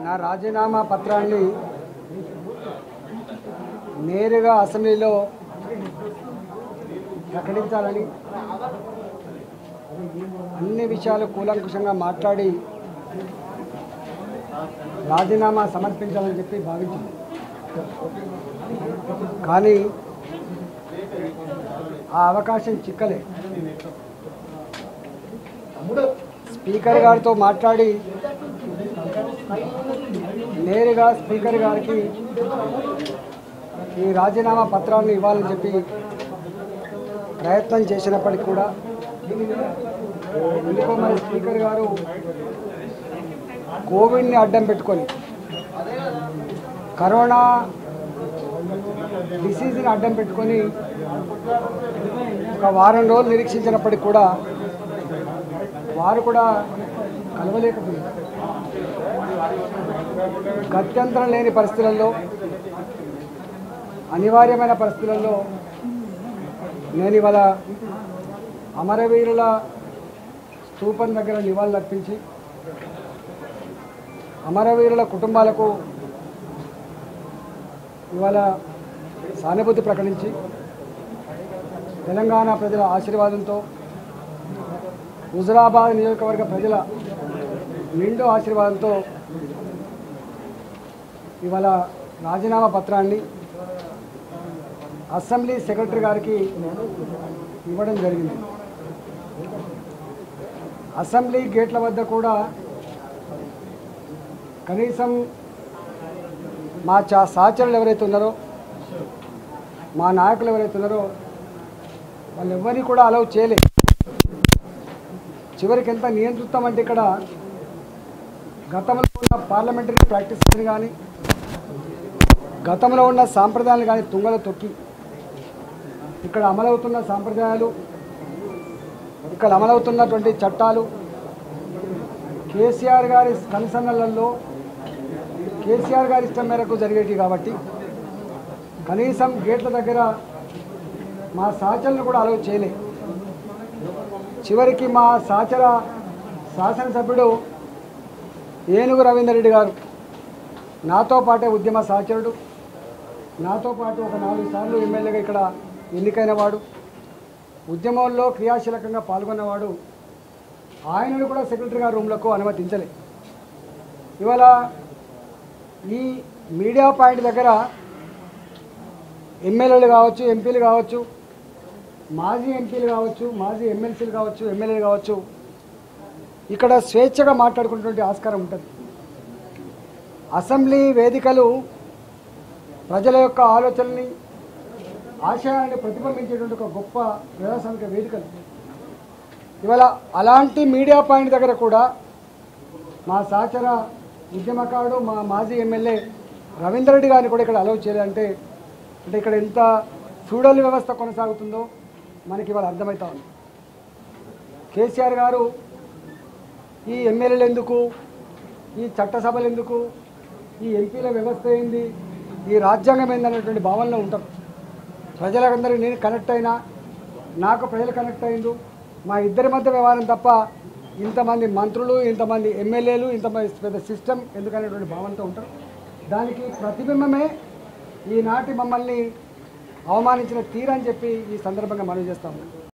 నా రాజీనామా పత్రాన్ని నేరుగా అసెంబ్లీలో ప్రకటించాలని అన్ని విషయాలు కూలంకుషంగా మాట్లాడి రాజీనామా సమర్పించాలని చెప్పి భావించింది కానీ ఆ అవకాశం చిక్కలే స్పీకర్ గారితో మాట్లాడి నేరుగా స్పీకర్ గారికి ఈ రాజీనామా పత్రాలను ఇవ్వాలని చెప్పి ప్రయత్నం చేసినప్పటికీ కూడా ఎందుకో మరి స్పీకర్ గారు కోవిడ్ని అడ్డం పెట్టుకొని కరోనా డిసీజ్ని అడ్డం పెట్టుకొని ఒక వారం రోజులు నిరీక్షించినప్పటికీ కూడా వారు కూడా కలవలేకపోయారు గత్యంతరం లేని పరిస్థితులలో అనివార్యమైన పరిస్థితులలో నేను ఇవాళ అమరవీరుల స్తూపం దగ్గర నివాళులు అర్పించి అమరవీరుల కుటుంబాలకు ఇవాళ సానుభూతి ప్రకటించి తెలంగాణ ప్రజల ఆశీర్వాదంతో హుజరాబాద్ నియోజకవర్గ ప్రజల నిండు ఆశీర్వాదంతో ఇవాళ రాజీనామా పత్రాన్ని అసెంబ్లీ సెక్రటరీ గారికి ఇవ్వడం జరిగింది అసెంబ్లీ గేట్ల వద్ద కూడా కనీసం మా చా సహచరులు ఎవరైతే ఉన్నారో మా నాయకులు ఎవరైతే ఉన్నారో వాళ్ళు ఎవరిని కూడా అలౌ చేయలే చివరికి ఎంత నియంత్రిస్తామంటే ఇక్కడ గతంలో ఉన్న పార్లమెంటరీ ప్రాక్టీస్ని కానీ గతంలో ఉన్న సాంప్రదాయాలు కానీ తుంగలు తొక్కి ఇక్కడ అమలవుతున్న సాంప్రదాయాలు ఇక్కడ అమలవుతున్నటువంటి చట్టాలు కేసీఆర్ గారి కన్సర్నలలో కేసీఆర్ గారి ఇష్టం మేరకు జరిగేటివి కాబట్టి కనీసం గేట్ల దగ్గర మా సహచరులను కూడా అలౌ చేయలే చివరికి మా సహచర శాసనసభ్యుడు ఏనుగు రవీందర్ రెడ్డి గారు నాతో పాటే ఉద్యమ సహచరుడు నాతో పాటు ఒక నాలుగు సార్లు ఎమ్మెల్యేగా ఇక్కడ ఎన్నికైన వాడు ఉద్యమంలో క్రియాశీలకంగా పాల్గొన్నవాడు ఆయనను కూడా సెక్రటరీ గారి రూమ్లకు అనుమతించలే ఇవాళ ఈ మీడియా పాయింట్ దగ్గర ఎమ్మెల్యేలు కావచ్చు ఎంపీలు కావచ్చు మాజీ ఎంపీలు కావచ్చు మాజీ ఎమ్మెల్సీలు కావచ్చు ఎమ్మెల్యేలు కావచ్చు ఇక్కడ స్వేచ్ఛగా మాట్లాడుకునేటువంటి ఆస్కారం ఉంటుంది అసెంబ్లీ వేదికలు ప్రజల యొక్క ఆలోచనని ఆశయాన్ని ప్రతిబింబించేటువంటి ఒక గొప్ప ప్రజాస్వామిక వేదికలు ఇవాళ అలాంటి మీడియా పాయింట్ దగ్గర కూడా మా సహచర ఉద్యమకారుడు మా మాజీ ఎమ్మెల్యే రవీందర్ రెడ్డి గారిని కూడా ఇక్కడ అలౌ చేయాలంటే అంటే ఇక్కడ ఎంత ఫ్యూడల్ వ్యవస్థ కొనసాగుతుందో మనకి ఇవాళ అర్థమవుతా ఉంది కేసీఆర్ గారు ఈ ఎమ్మెల్యేలు ఎందుకు ఈ చట్టసభలు ఎందుకు ఈ ఎంపీల వ్యవస్థ ఏంది ఈ రాజ్యాంగం ఏంది అనేటువంటి భావనలో ఉంటారు ప్రజలందరూ నేను కనెక్ట్ అయినా నాకు ప్రజలు కనెక్ట్ అయిండు మా ఇద్దరి మధ్య వ్యవహారం తప్ప ఇంతమంది మంత్రులు ఇంతమంది ఎమ్మెల్యేలు ఇంతమంది పెద్ద సిస్టమ్ ఎందుకనేటువంటి భావనతో ఉంటారు దానికి ప్రతిబింబమే ఈనాటి మమ్మల్ని అవమానించిన తీరని చెప్పి ఈ సందర్భంగా మనవి చేస్తాము